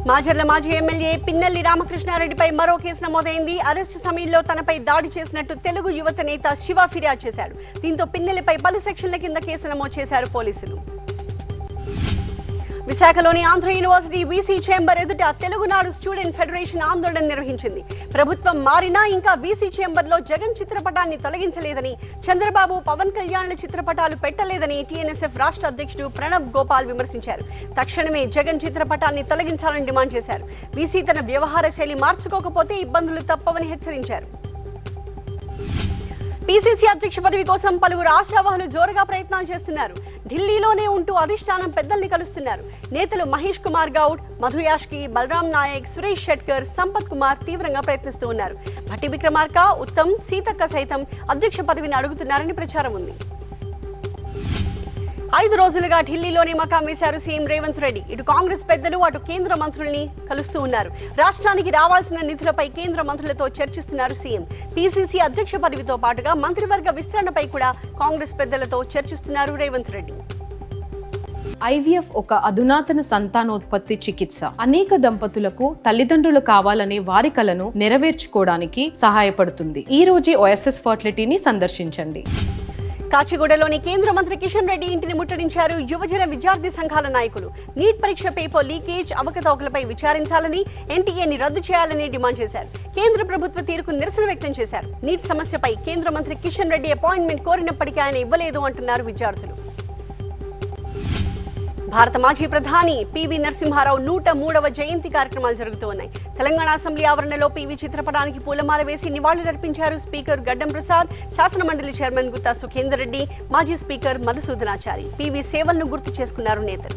మాజర్ల మాజీ ఎమ్మెల్యే పిన్నెల్లి రామకృష్ణారెడ్డిపై మరో కేసు నమోదైంది అరెస్టు సమయంలో తనపై దాడి చేసినట్టు తెలుగు యువత నేత శివ ఫిర్యాదు చేశాడు దీంతో పిన్నెల్లిపై పలు సెక్షన్ల కింద కేసు నమోదు చేశారు పోలీసులు విశాఖలోని ఆంధ్ర యూనివర్సిటీ వీసీ చేంబర్ ఎదుట తెలుగునాడు స్టూడెంట్ ఫెడరేషన్ ఆందోళన నిర్వహించింది ప్రభుత్వం మారినా ఇంకా వీసీ చేంబర్లో జగన్ చిత్రపటాన్ని తొలగించలేదని చంద్రబాబు పవన్ కళ్యాణ్ల చిత్రపటాలు పెట్టలేదని టీఎన్ఎస్ఎఫ్ రాష్ట్ర అధ్యక్షుడు ప్రణబ్ గోపాల్ విమర్శించారు తక్షణమే జగన్ చిత్రపటాన్ని తొలగించాలని డిమాండ్ చేశారు వీసీ తన వ్యవహార శైలి మార్చుకోకపోతే ఇబ్బందులు తప్పవని హెచ్చరించారు పీసీసీ అధ్యక్ష పదవి కోసం పలువురు ఆశావాహులు జోరుగా ప్రయత్నాలు చేస్తున్నారు ఢిల్లీలోనే ఉంటూ అధిష్టానం పెద్దల్ని కలుస్తున్నారు నేతలు మహేష్ కుమార్ గౌడ్ మధు యాష్కి బలరాం నాయక్ సురేష్ షెట్కర్ సంపత్ కుమార్ తీవ్రంగా ప్రయత్నిస్తూ ఉన్నారు భట్టి విక్రమార్క ఉత్తమ్ సీతక్క సైతం అధ్యక్ష పదవిని అడుగుతున్నారని ప్రచారం ఉంది ఐదు రోజులుగా ఢిల్లీలోనే మకాం వేశారు సీఎం రేవంత్ రెడ్డి ఇటు కాంగ్రెస్ పెద్దలు అటు కేంద్ర మంత్రుల్ని కలుస్తూ ఉన్నారు రాష్ట్రానికి రావాల్సిన నిధులపై కేంద్ర మంత్రులతో చర్చిస్తున్నారు సీఎం పీసీసీ అధ్యక్ష పదవితో పాటుగా మంత్రివర్గ విస్తరణపై కూడా కాంగ్రెస్ పెద్దలతో చర్చిస్తున్నారు రేవంత్ రెడ్డి ఐవీఎఫ్ ఒక అధునాతన సంతానోత్పత్తి చికిత్స అనేక దంపతులకు తల్లిదండ్రులు కావాలనే వారి కలను నెరవేర్చుకోవడానికి సహాయపడుతుంది ఈ రోజే ఓఎస్ఎస్ ఫర్టిలిటీని సందర్శించండి కాచిగూడలోని కేంద్ర మంత్రి కిషన్ రెడ్డి ఇంటిని ముట్టడించారు యువజన విద్యార్థి సంఘాల నాయకులు నీట్ పరీక్ష పేపర్ లీకేజ్ అవకతవకలపై విచారించాలని ఎన్టీఏని రద్దు చేయాలని డిమాండ్ చేశారు కేంద్ర ప్రభుత్వ తీరుకు నిరసన వ్యక్తం చేశారు నీట్ సమస్యపై కేంద్ర మంత్రి కిషన్ రెడ్డి అపాయింట్మెంట్ కోరినప్పటికీ ఆయన ఇవ్వలేదు అంటున్నారు విద్యార్థులు భారత మాజీ ప్రధాని పివి నరసింహారావు నూట మూడవ జయంతి కార్యక్రమాలు జరుగుతూ ఉన్నాయి తెలంగాణ అసెంబ్లీ ఆవరణలో పివి చిత్రపటానికి పూలమాల వేసి నివాళులర్పించారు స్పీకర్ గడ్డం ప్రసాద్ శాసన మండలి చైర్మన్ గుత్తా సుఖేందర్ రెడ్డి మాజీ స్పీకర్ మధుసూదనాచారి పివి సేవలను గుర్తు చేసుకున్నారు నేతలు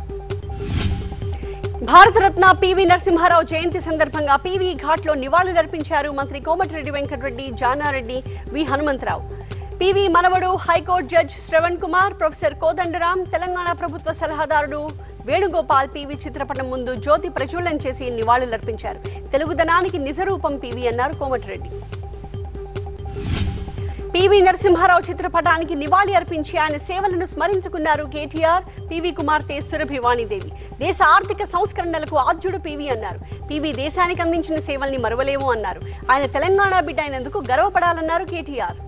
భారతరత్న పివి నరసింహారావు జయంతి సందర్భంగా పివి ఘాట్లో నివాళులర్పించారు మంత్రి కోమటిరెడ్డి వెంకటరెడ్డి జానారెడ్డి వి హనుమంతరావు పివి మనవడు high court judge Sravan Kumar professor Kodandaram Telangana ప్రభుత్వ సలహాదారుడు వేణుగోపాల్ పివి చిత్రపటం ముందు జ్యోతి ప్రజ్వలన చేసి నివాళులర్పించారు తెలుగుదనానికి నిజరూపం పివి అన్నారు కోమటిరెడ్డి పివి నరసింహారావు చిత్రపటానికి నివాళి అర్పించి ఆయన సేవలను స్మరించుకున్నారు కేటీఆర్ పివి కుమార్తె సురభి వాణిదేవి దేశ ఆర్థిక సంస్కరణలకు ఆద్యుడు పివి అన్నారు పివి దేశానికి అందించిన సేవల్ని మరవలేము అన్నారు ఆయన తెలంగాణ బిడ్డ అయినందుకు గర్వపడాలన్నారు కేటీఆర్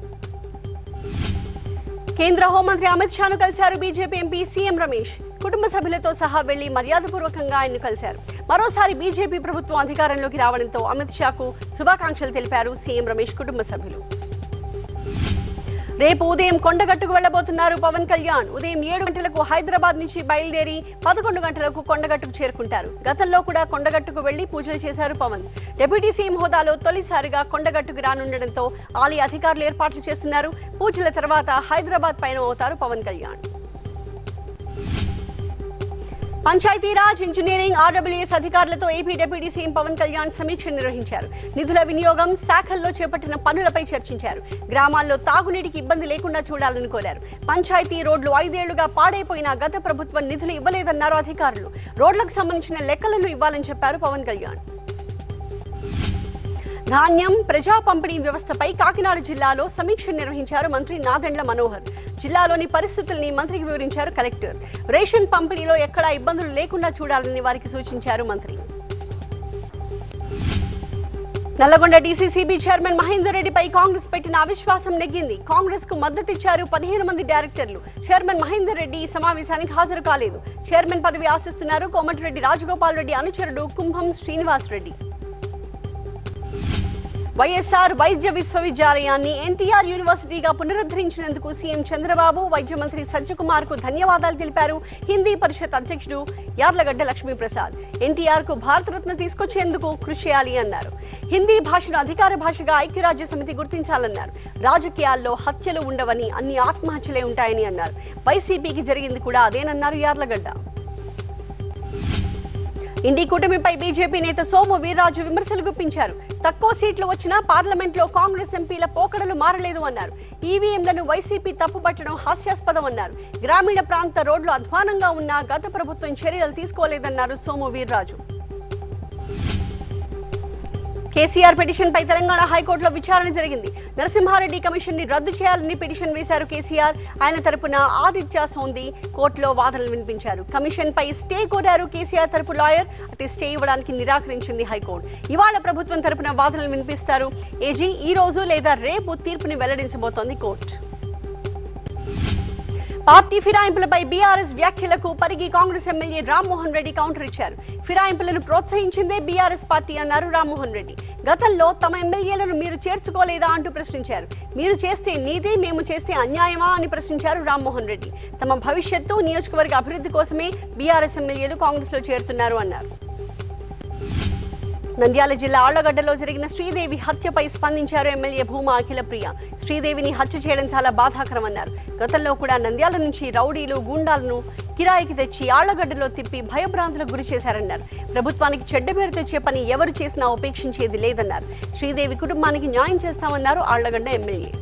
కేంద్ర హోంమంత్రి అమిత్ షాను కలిశారు బీజేపీ ఎంపీ సీఎం రమేష్ కుటుంబ సభ్యులతో సహా వెళ్లి మర్యాదపూర్వకంగా ఆయన్ను కలిశారు మరోసారి బీజేపీ ప్రభుత్వం అధికారంలోకి రావడంతో అమిత్ షాకు శుభాకాంక్షలు తెలిపారు సీఎం రమేష్ కుటుంబ సభ్యులు రేపు ఉదయం కొండగట్టుకు వెళ్లబోతున్నారు పవన్ కళ్యాణ్ ఉదయం ఏడు గంటలకు హైదరాబాద్ నుంచి బయలుదేరి పదకొండు గంటలకు కొండగట్టుకు చేరుకుంటారు గతంలో కూడా కొండగట్టుకు వెళ్లి పూజలు చేశారు పవన్ డిప్యూటీ సీఎం హోదాలో తొలిసారిగా కొండగట్టుకు రానుండడంతో ఆలయ అధికారులు ఏర్పాట్లు చేస్తున్నారు పూజల తర్వాత హైదరాబాద్ పైన అవుతారు పవన్ కళ్యాణ్ పంచాయతీరాజ్ ఇంజనీరింగ్ ఆర్డబ్ల్యూఎస్ అధికారులతో AP deputy CM Pawan Kalyan సమీక్ష నిర్వహించారు నిధుల వినియోగం శాఖల్లో చేపట్టిన పనులపై చర్చించారు గ్రామాల్లో తాగునీటికి ఇబ్బంది లేకుండా చూడాలని కోరారు పంచాయతీ రోడ్లు ఐదేళ్లుగా పాడైపోయిన గత ప్రభుత్వం నిధులు ఇవ్వలేదన్నారు అధికారులు రోడ్లకు సంబంధించిన లెక్కలను ఇవ్వాలని చెప్పారు పవన్ కళ్యాణ్ ధాన్యం ప్రజా పంపిణీ వ్యవస్థపై కాకినాడ జిల్లాలో సమీక్ష నిర్వహించారు మంత్రి నాదెండ్ల మనోహర్ జిల్లాలోని పరిస్థితుల్ని మంత్రికి వివరించారు కలెక్టర్ రేషన్ పంపిణీలో ఎక్కడా ఇబ్బందులు లేకుండా చూడాలని వారికి సూచించారు మంత్రి నల్లగొండ డీసీసీబీ చైర్మన్ మహేందర్ రెడ్డిపై కాంగ్రెస్ పెట్టిన అవిశ్వాసం నెగ్గింది కాంగ్రెస్ కు మద్దతిచ్చారు పదిహేను మంది డైరెక్టర్లు చైర్మన్ మహేందర్ రెడ్డి ఈ సమావేశానికి హాజరు కాలేదు చైర్మన్ పదవి ఆశిస్తున్నారు కోమటిరెడ్డి రాజగోపాల్ రెడ్డి అనుచరుడు కుంభం శ్రీనివాస్ రెడ్డి వైఎస్ఆర్ వైద్య విశ్వవిద్యాలయాన్ని ఎన్టీఆర్ యూనివర్సిటీగా పునరుద్ధరించినందుకు సీఎం చంద్రబాబు వైద్య మంత్రి సజ్జకుమార్ కు ధన్యవాదాలు తెలిపారు హిందీ పరిషత్ అధ్యక్షుడు యార్లగడ్డ లక్ష్మీప్రసాద్ ఎన్టీఆర్ కు భారతరత్న తీసుకొచ్చేందుకు కృషి చేయాలి అన్నారు హిందీ భాషను అధికార భాషగా ఐక్యరాజ్య సమితి గుర్తించాలన్నారు రాజకీయాల్లో హత్యలు ఉండవని అన్ని ఆత్మహత్యలే ఉంటాయని అన్నారు వైసీపీకి జరిగింది కూడా అదేనన్నారు యార్లగడ్డ ఇండి కూటమిపై బీజేపీ నేత సోము వీర్రాజు విమర్శలు గుప్పించారు తక్కువ సీట్లు వచ్చినా పార్లమెంట్లో కాంగ్రెస్ ఎంపీల పోకడలు మారలేదు అన్నారు ఈవీఎంలను వైసీపీ తప్పుపట్టడం హాస్యాస్పదం అన్నారు గ్రామీణ ప్రాంత రోడ్లు అధ్వానంగా ఉన్నా గత ప్రభుత్వం చర్యలు తీసుకోలేదన్నారు సోము వీర్రాజు కేసీఆర్ పిటిషన్ పై తెలంగాణ హైకోర్టులో విచారణ జరిగింది నరసింహారెడ్డి కమిషన్ ని రద్దు చేయాలని పిటిషన్ వేశారు కేసీఆర్ ఆయన తరపున ఆదిత్య సోంది కోర్టులో వాదనలు వినిపించారు కమిషన్ పై స్టే కోరారు కేసీఆర్ తరపు లాయర్ అయితే స్టే ఇవ్వడానికి నిరాకరించింది హైకోర్టు ఇవాళ ప్రభుత్వం తరపున వాదనలు వినిపిస్తారు ఏజీ ఈ రోజు లేదా రేపు తీర్పుని వెల్లడించబోతోంది కోర్టు పార్టీ ఫిరాయింపులపై బీఆర్ఎస్ వ్యాఖ్యలకు పరిగి కాంగ్రెస్ ఎమ్మెల్యే రామ్మోహన్ రెడ్డి కౌంటర్ ఇచ్చారు ఫిరాయింపులను ప్రోత్సహించిందే బీఆర్ఎస్ పార్టీ అన్నారు రామ్మోహన్ రెడ్డి గతంలో తమ ఎమ్మెల్యేలను మీరు చేర్చుకోలేదా అంటూ ప్రశ్నించారు మీరు చేస్తే నీతి మేము చేస్తే అన్యాయమా అని ప్రశ్నించారు రామ్మోహన్ రెడ్డి తమ భవిష్యత్తు నియోజకవర్గ అభివృద్ధి కోసమే బీఆర్ఎస్ ఎమ్మెల్యేలు కాంగ్రెస్లో చేరుతున్నారు అన్నారు నంద్యాల జిల్లా ఆళ్లగడ్డలో జరిగిన శ్రీదేవి హత్యపై స్పందించారు ఎమ్మెల్యే భూమా అఖిలప్రియ శ్రీదేవిని హత్య చేయడం చాలా బాధాకరమన్నారు గతంలో కూడా నంద్యాల నుంచి రౌడీలు గూండాలను కిరాయికి తెచ్చి ఆళ్లగడ్డలో తిప్పి భయభ్రాంతులకు గురి చేశారన్నారు ప్రభుత్వానికి చెడ్డ పేరు తెచ్చే పని ఎవరు చేసినా ఉపేక్షించేది లేదన్నారు శ్రీదేవి కుటుంబానికి న్యాయం చేస్తామన్నారు ఆళ్లగడ్డ ఎమ్మెల్యే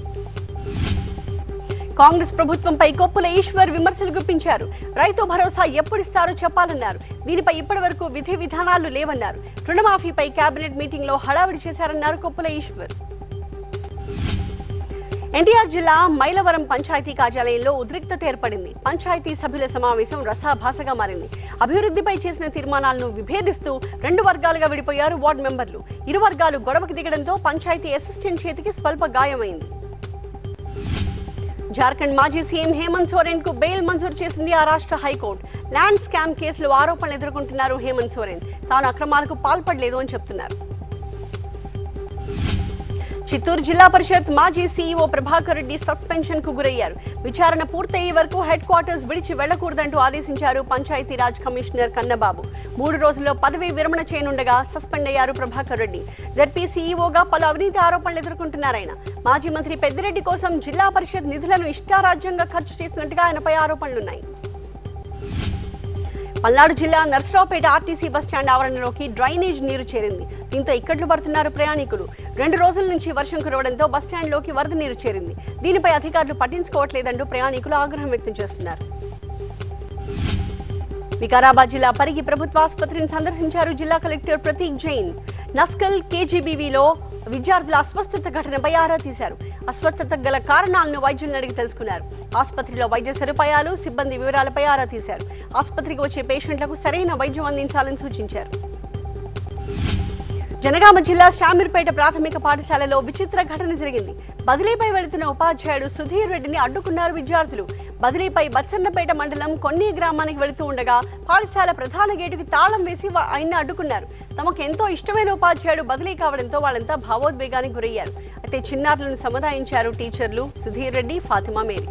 కాంగ్రెస్ ప్రభుత్వంపై కొప్పుల ఈశ్వర్ విమర్శలు గుప్పించారు రైతు భరోసా ఎప్పుడిస్తారో చెప్పాలన్నారు దీనిపై ఇప్పటి వరకు విధి విధానాలు లేవన్నారు రుణమాఫీపై కేబినెట్ మీటింగ్ లో హడావిడి చేశారన్నారు కొప్పుల ఈశ్వర్ ఎన్టీఆర్ జిల్లా మైలవరం పంచాయతీ కార్యాలయంలో ఉద్రిక్తత ఏర్పడింది పంచాయతీ సభ్యుల సమావేశం రసాభాసగా మారింది అభివృద్ధిపై చేసిన తీర్మానాలను విభేదిస్తూ రెండు వర్గాలుగా విడిపోయారు వార్డు మెంబర్లు ఇరు వర్గాలు గొడవకు దిగడంతో పంచాయతీ అసిస్టెంట్ చేతికి స్వల్ప గాయమైంది జార్ఖండ్ మాజీ సీఎం హేమంత్ సోరెన్ కు బెయిల్ మంజూరు చేసింది ఆ రాష్ట్ర హైకోర్టు ల్యాండ్ స్కామ్ కేసులో ఆరోపణలు ఎదుర్కొంటున్నారు హేమంత్ సోరెన్ తాను అక్రమాలకు పాల్పడలేదు అని చెప్తున్నారు చిత్తూరు జిల్లా పరిషత్ మాజీ సీఈఓ ప్రభాకర్ రెడ్డి సస్పెన్షన్ కు గురయ్యారు విచారణ పూర్తయ్యే వరకు హెడ్ క్వార్టర్స్ విడిచి వెళ్లకూడదంటూ ఆదేశించారు పంచాయతీరాజ్ కమిషనర్ కన్నబాబు మూడు రోజుల్లో పదవి విరమణ చేయనుండగా సస్పెండ్ అయ్యారు ప్రభాకర్ రెడ్డి జడ్పీ సీఈఓగా పలు అవినీతి ఆరోపణలు ఎదుర్కొంటున్నారాయన మాజీ మంత్రి పెద్దిరెడ్డి కోసం జిల్లా పరిషత్ నిధులను ఇష్టారాజ్యంగా ఖర్చు చేసినట్టుగా ఆయనపై ఆరోపణలున్నాయి పల్నాడు జిల్లా నర్సరావుపేట ఆర్టీసీ బస్టాండ్ ఆవరణలోకి డ్రైనేజ్ నీరు చేరింది దీంతో ఇక్కట్లు పడుతున్నారు ప్రయాణికులు రెండు రోజుల నుంచి వర్షం కురవడంతో బస్టాండ్లోకి వరద నీరు చేరింది దీనిపై అధికారులు పట్టించుకోవట్లేదంటూ ప్రయాణికులు ఆగ్రహం వ్యక్తం చేస్తున్నారు వికారాబాద్ జిల్లా పరిగి ప్రభుత్వ ఆసుపత్రిని సందర్శించారు జిల్లా కలెక్టర్ ప్రతీక్ జైన్ నస్కల్ కేజీబీవీలో విద్యార్థుల అస్వస్థత ఘటనపై ఆరా తీశారు అస్వస్థత గల కారణాలను వైద్యులను అడిగి తెలుసుకున్నారు ఆసుపత్రిలో వైద్య సదుపాయాలు సిబ్బంది వివరాలపై ఆరా తీశారు ఆసుపత్రికి వచ్చే పేషెంట్లకు సరైన వైద్యం అందించాలని సూచించారు జనగామ జిల్లా శామీర్పేట ప్రాథమిక పాఠశాలలో విచిత్ర ఘటన జరిగింది బదిలీపై వెళుతున్న ఉపాధ్యాయుడు సుధీర్ రెడ్డిని అడ్డుకున్నారు విద్యార్థులు బదిలీపై బచ్చన్నపేట మండలం కొన్ని గ్రామానికి వెళుతూ ఉండగా పాఠశాల ప్రధాన గేటుకి తాళం వేసి వా- ఆయన్ని అడ్డుకున్నారు తమకు ఎంతో ఇష్టమైన ఉపాధ్యాయుడు బదిలీ కావడంతో వాళ్ళంతా భావోద్వేగానికి గురయ్యారు అయితే చిన్నారులను సముదాయించారు టీచర్లు సుధీర్ రెడ్డి ఫాతిమా మేరీ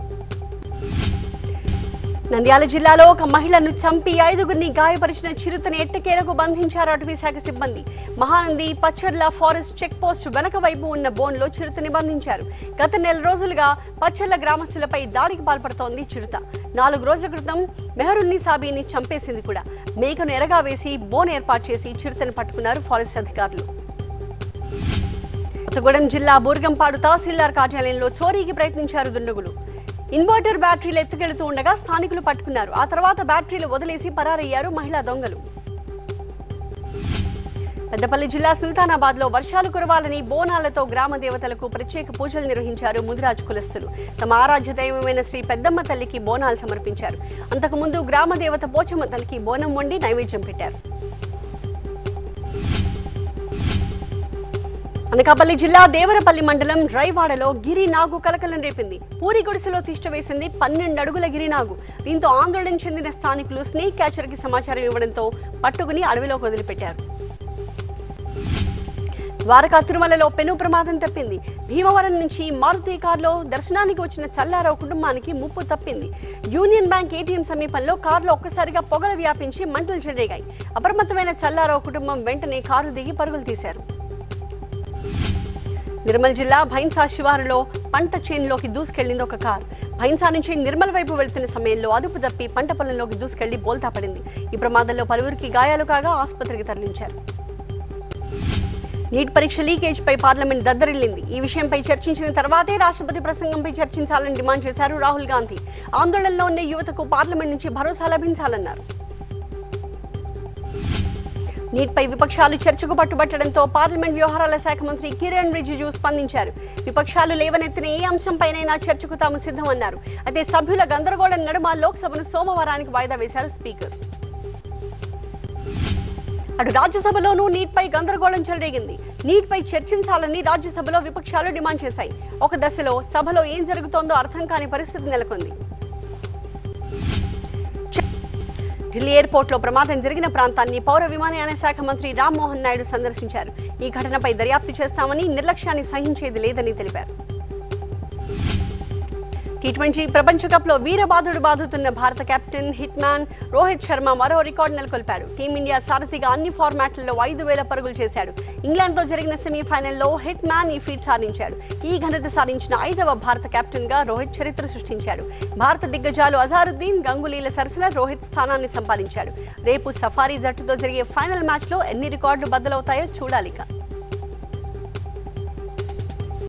నంద్యాల జిల్లాలో ఒక మహిళను చంపి ఐదుగురిని గాయపరిచిన చిరుతని ఎట్టకేలకు బంధించారు అటవీ శాఖ సిబ్బంది Mahanandi Pacharla forest check post వెనక వైపు ఉన్న బోన్లో చిరుతని బంధించారు గత నెల రోజులుగా పచ్చర్ల గ్రామస్తులపై దాడికి పాల్పడుతోంది చిరుత నాలుగు రోజుల క్రితం మెహరున్ని సాబీని చంపేసింది కూడా మేకను ఎరగా వేసి బోన్ ఏర్పాటు చేసి చిరుతని పట్టుకున్నారు ఫారెస్ట్ అధికారులు కొత్తగూడెం జిల్లా బూర్గంపాడు తహసీల్దార్ కార్యాలయంలో చోరీకి ప్రయత్నించారు దుండగులు ఇన్వర్టర్ బ్యాటరీలు ఎత్తుకెళ్తూ ఉండగా స్థానికులు పట్టుకున్నారు ఆ తర్వాత బ్యాటరీలు వదిలేసి పరారయ్యారు మహిళా దొంగలు పెద్దపల్లి జిల్లా సుల్తానాబాద్ లో వర్షాలు కురవాలని బోనాలతో గ్రామ దేవతలకు ప్రత్యేక పూజలు నిర్వహించారు ముదిరాజ్ కులస్తులు తమ ఆరాధ్య దైవమైన శ్రీ పెద్దమ్మ తల్లికి బోనాలు సమర్పించారు అంతకుముందు గ్రామ దేవత పోచమ్మ తల్లికి బోనం వండి నైవేద్యం పెట్టారు అనకాపల్లి జిల్లా దేవరపల్లి మండలం రైవాడలో గిరి నాగు కలకలం రేపింది పూరి గుడిసెలో తిష్ట వేసింది పన్నెండు అడుగుల గిరి నాగు దీంతో ఆందోళన చెందిన స్థానికులు స్నేక్ క్యాచర్ కి సమాచారం ఇవ్వడంతో పట్టుకుని అడవిలోకి వదిలిపెట్టారు ద్వారకా తిరుమలలో పెను ప్రమాదం తప్పింది భీమవరం నుంచి మారుతి కారులో దర్శనానికి వచ్చిన చల్లారావు కుటుంబానికి ముప్పు తప్పింది యూనియన్ బ్యాంక్ ఏటీఎం సమీపంలో కారులో ఒక్కసారిగా పొగలు వ్యాపించి మంటలు చెలరేగాయి అప్రమత్తమైన చల్లారావు కుటుంబం వెంటనే కారు దిగి పరుగులు తీశారు నిర్మల్ జిల్లా భైన్సా శివారులో పంట చేనులోకి దూసుకెళ్లింది ఒక కార్ భైన్సా నుంచి నిర్మల్ వైపు వెళ్తున్న సమయంలో అదుపు తప్పి పంట పొలంలోకి దూసుకెళ్లి బోల్తా పడింది ఈ ప్రమాదంలో పలువురికి గాయాలు కాగా ఆసుపత్రికి తరలించారు నీట్ పరీక్ష లీకేజ్ పై పార్లమెంట్ దద్దరిల్లింది ఈ విషయంపై చర్చించిన తర్వాతే రాష్ట్రపతి ప్రసంగంపై చర్చించాలని డిమాండ్ చేశారు రాహుల్ గాంధీ ఆందోళనలో ఉన్న యువతకు పార్లమెంట్ నుంచి భరోసా లభించాలన్నారు నీట్పై విపక్షాలు చర్చకు పట్టుబట్టడంతో పార్లమెంట్ వ్యవహారాల శాఖ మంత్రి కిరణ్ రిజిజు స్పందించారు విపక్షాలు లేవనెత్తిన ఏ అంశంపైనైనా చర్చకు తాము సిద్ధమన్నారు అయితే సభ్యుల గందరగోళం నడుమ లోక్సభను సోమవారానికి వాయిదా వేశారు స్పీకర్ అటు రాజ్యసభలోనూ నీట్పై గందరగోళం చెలరేగింది నీట్పై చర్చించాలని రాజ్యసభలో విపక్షాలు డిమాండ్ చేశాయి ఒక దశలో సభలో ఏం జరుగుతోందో అర్థం కాని పరిస్థితి నెలకొంది ఢిల్లీ ఎయిర్పోర్ట్లో ప్రమాదం జరిగిన ప్రాంతాన్ని పౌర విమానయాన శాఖ మంత్రి రామ్మోహన్ నాయుడు సందర్శించారు ఈ ఘటనపై దర్యాప్తు చేస్తామని నిర్లక్ష్యాన్ని సహించేది లేదని తెలిపారు టీ ట్వంటీ ప్రపంచ కప్లో వీరబాధుడు బాదుతున్న భారత captain hit man Rohit Sharma మరో రికార్డు నెలకొల్పాడు టీమిండియా సారథిగా అన్ని ఫార్మాట్లలో ఐదు వేల పరుగులు చేశాడు ఇంగ్లాండ్తో జరిగిన సెమీఫైనల్లో హిట్ మ్యాన్ ఈ ఫీట్ సాధించాడు ఈ ఘనత సాధించిన ఐదవ భారత కెప్టెన్గా రోహిత్ చరిత్ర సృష్టించాడు భారత దిగ్గజాలు అజారుద్దీన్ గంగులీల సరసన రోహిత్ స్థానాన్ని సంపాదించాడు రేపు సఫారీ జట్టుతో జరిగే ఫైనల్ మ్యాచ్లో ఎన్ని రికార్డులు బద్దలవుతాయో చూడాలిక